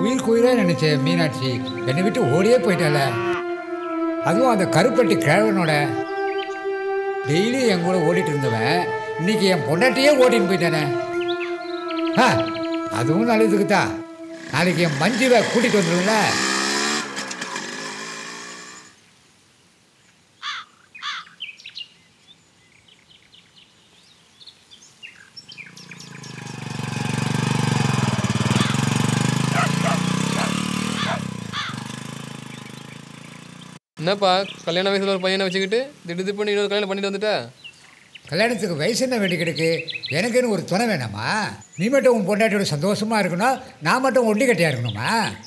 உயிர் குயிராக நினைச்சேன் மீனாட்சி என்னை விட்டு ஓடியே போயிட்டால அதுவும் அந்த கருப்பட்டி கிழவனோட டெய்லி என் கூட ஓடிட்டு இருந்தவன் இன்னைக்கு என் பொண்டாட்டியே ஓட்டின்னு போயிட்டானே ஆ அதுவும் நல்லதுக்கு தான் நாளைக்கு என் மஞ்சுவை கூட்டிகிட்டு வந்துடும்ல என்னப்பா கல்யாண வயசில் ஒரு பையனை வச்சுக்கிட்டு திடீர் பண்ணி இன்னொரு கல்யாணம் பண்ணிட்டு வந்துட்டா கல்யாணத்துக்கு வயசு என்ன வேண்டி கிடக்கு எனக்குன்னு ஒரு துணை வேணாமா நீ மட்டும் உன் பொண்டாட்டியோட சந்தோஷமாக இருக்கணும் நான் மட்டும் ஒண்டி கட்டியாக இருக்கணுமா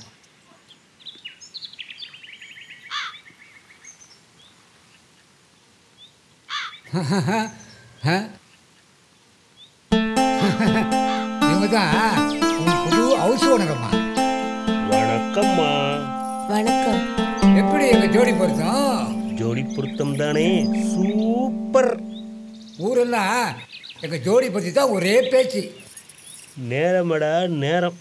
ஆ? இவங்க தான் உன் புது ஹவுஸ் ஓனரம்மா வணக்கம்மா வணக்கம் எப்படி எங்கள் ஜோடி பொருத்தம் ஜோடி பொருத்தம் தானே சூப்பர் ஊரெல்லாம் எங்கள் ஜோடி பற்றி தான் ஒரே பேச்சு நேரமடா நேரம்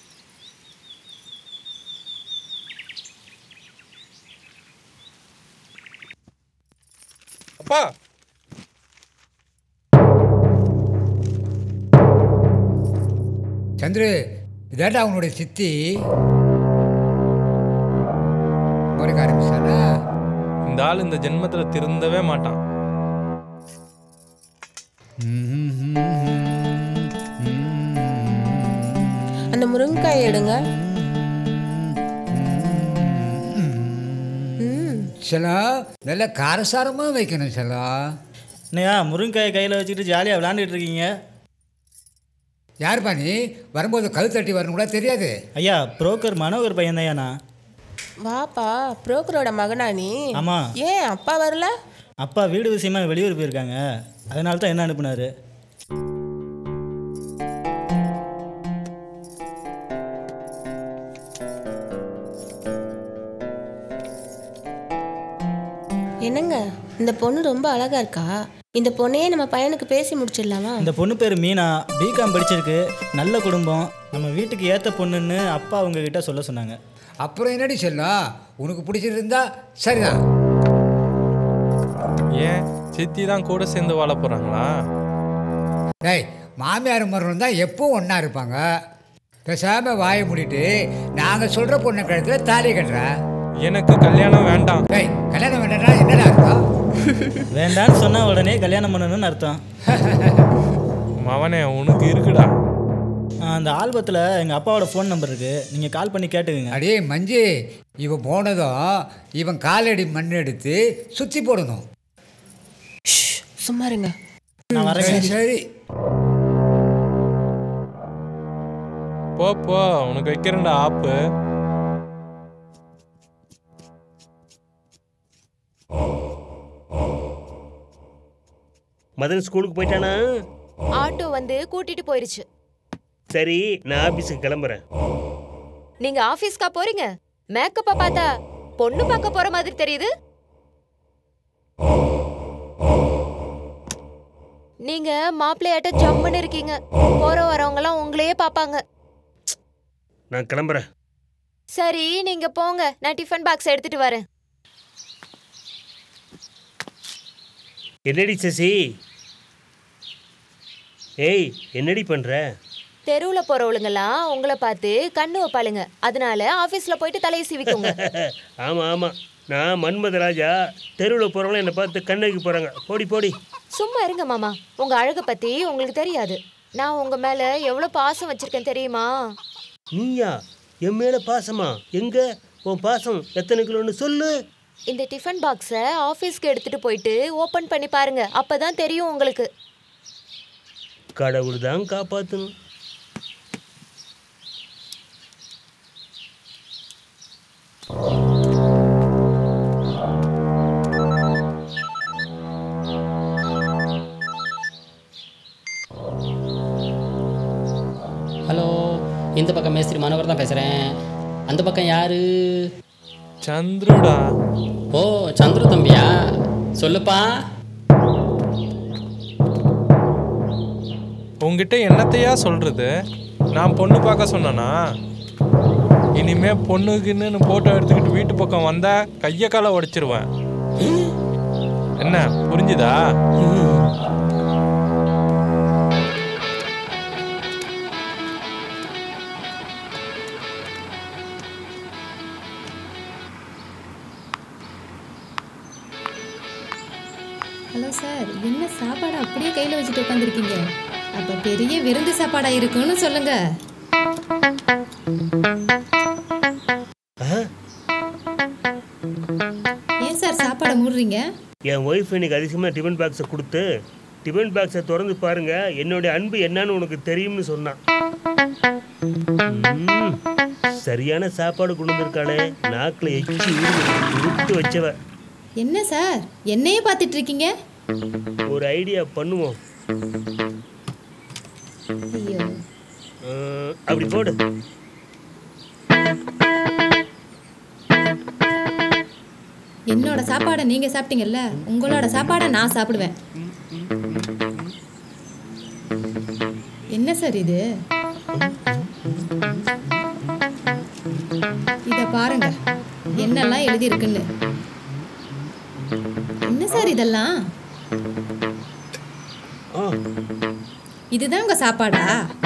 அப்பா சந்திரு இதாண்டா அவனுடைய சித்தி முறைக்க ஆரம்பிச்சானா இந்த ஆள் இந்த ஜென்மத்தில் திருந்தவே மாட்டான் அந்த முருங்கைக்காயை எடுங்க ம் செலம் நல்லா காரசாரமாக வைக்கணும் செலம் என்னையா முருங்கைக்காயை கையில் வச்சுக்கிட்டு ஜாலியாக விளாண்டுட்டு இருக்கீங்க யாருப்பா நீ வரும்போது கழு தட்டி வரணும் கூட தெரியாது ஐயா புரோக்கர் மனோகர் பையன் தான்யா வாப்பா புரோக்கரோட மகனா நீ ஆமா. ஏன் அப்பா வரல அப்பா வீடு விஷயமா வெளியூர் போயிருக்காங்க அதனால தான் என்ன அனுப்புனாரு என்னங்க இந்த பொண்ணு ரொம்ப அழகா இருக்கா இந்த பொண்ணையே நம்ம பையனுக்கு பேசி முடிச்சிடலாமா இந்த பொண்ணு பேர் மீனா பிகாம் படிச்சிருக்கு நல்ல குடும்பம் நம்ம வீட்டுக்கு ஏற்ற பொண்ணுன்னு அப்பா அவங்க கிட்ட சொல்ல சொன்னாங்க அப்புறம் என்னடி செல்லம் உனக்கு பிடிச்சிருந்தா சரிதான் ஏன் சித்தி தான் கூட சேர்ந்து வாழ போகிறாங்களா டேய் மாமியார் மருமகன் தான் எப்பவும் ஒன்றா இருப்பாங்க பேசாமல் வாயை மூடிட்டு நாங்கள் சொல்கிற பொண்ணு கழுத்தில் தாலி கட்டுற எனக்கு கல்யாணம் வேண்டாம் டேய் கல்யாணம் வேண்டாம்னா என்னடா அர்த்தம் வேண்டான்னு சொன்னா உடனே கல்யாணம் பண்ணணும்னு அர்த்தம் மவனே உனக்கு இருக்குடா ஆ, அந்த ஆல்பத்தில் எங்கள் அப்பாவோட ஃபோன் நம்பர் இருக்குது நீங்கள் கால் பண்ணி கேட்டுக்குங்க அடே மஞ்சு இவன் போனதும் இவன் காலடி மண் எடுத்து சுற்றி போடணும் ஷ், சும்மா இருங்க நான் வரேங்க சரி சரி போ போ உனக்கு வைக்கிறேன்டா ஆப்பு மதன் ஸ்கூலுக்கு போயிட்டானா ஆட்டோ வந்து கூட்டிட்டு போயிருச்சு சரி நான் ஆபீஸுக்கு கிளம்புறேன் நீங்க ஆபீஸ்க்கா போறீங்க மேக்கப்ப பார்த்தா பொண்ணு பார்க்க போற மாதிரி தெரியுது நீங்க மாப்பிள்ளையாட்ட ஜம்முன்னு இருக்கீங்க போற வரவங்க எல்லாம் உங்களையே பாப்பாங்க நான் கிளம்புறேன் சரி நீங்க போங்க நான் டிஃபன் பாக்ஸ் எடுத்துட்டு வரேன் என்னடி சசி ஏய் என்னடி பண்ற தெருவுல போறவளுங்கெல்லாம் உங்களை பார்த்து கண்ணு வைப்பாளுங்க அதனால ஆபீஸ்ல போயிட்டு தலையை சீவிக்கோங்க ஆமா ஆமா நான் மன்மத ராஜா தெருவில் போறவங்களும் என்னை பார்த்து கண்ணகி போறாங்க போடி போடி சும்மா இருங்க மாமா உங்க அழக பத்தி உங்களுக்கு தெரியாது நான் உங்க மேல எவ்வளவு பாசம் வச்சிருக்கேன் தெரியுமா நீயா என் மேல பாசமா எங்க உன் பாசம் எத்தனை கிலோன்னு சொல்லு இந்த டிஃபன் பாக்ஸை ஆஃபீஸ்க்கு எடுத்துட்டு போயிட்டு ஓப்பன் பண்ணி பாருங்க அப்பதான் தெரியும் உங்களுக்கு கடவுள் தான் காப்பாற்றணும் ஹலோ இந்த பக்கம் மேஸ்திரி மனோகர் தான் பேசுகிறேன் அந்த பக்கம் யாரு சந்துருடா ஓ சந்துரு தம்பியா சொல்லுப்பா உங்ககிட்ட என்னத்தையா சொல்றது நான் பொண்ணு பார்க்க சொன்னனா இனிமே பொண்ணுக்குன்னு போட்டோ எடுத்துக்கிட்டு வீட்டு பக்கம் வந்தா கைய காலை உடைச்சிருவேன் என்ன புரிஞ்சுதா ஹலோ சார் என்ன சாப்பாடு அப்படியே கையில் வச்சுட்டு உட்காந்துருக்கீங்க அப்போ பெரிய விருந்து சாப்பாடா இருக்குன்னு சொல்லுங்க ஏன் சார் சாப்பாடை மூடுறீங்க என் ஒய்ஃப் இன்னைக்கு அதிசயமாக டிஃபன் பாக்ஸை கொடுத்து டிஃபன் பாக்ஸை திறந்து பாருங்க என்னுடைய அன்பு என்னன்னு உனக்கு தெரியும்னு சொன்னான் ம், சரியான சாப்பாடு கொண்டு வந்திருக்காளே நாக்கில் எச்சி உடுத்து வச்சவ என்ன சார் என்னையே பார்த்துட்டு இருக்கீங்க ஒரு ஐடியா பண்ணுவோம் ஐயோ அஹ், அப்படி போடு என்னோட சாப்பாடை நீங்க சாப்பிட்டீங்கல்ல உங்களோட சாப்பாடை நான் சாப்பிடுவேன் என்ன சார் இது இத பாருங்க என்னெல்லாம் எழுதியிருக்குன்னு என்ன சார் இதெல்லாம் ஆ இதுதான் உங்க சாப்பாடா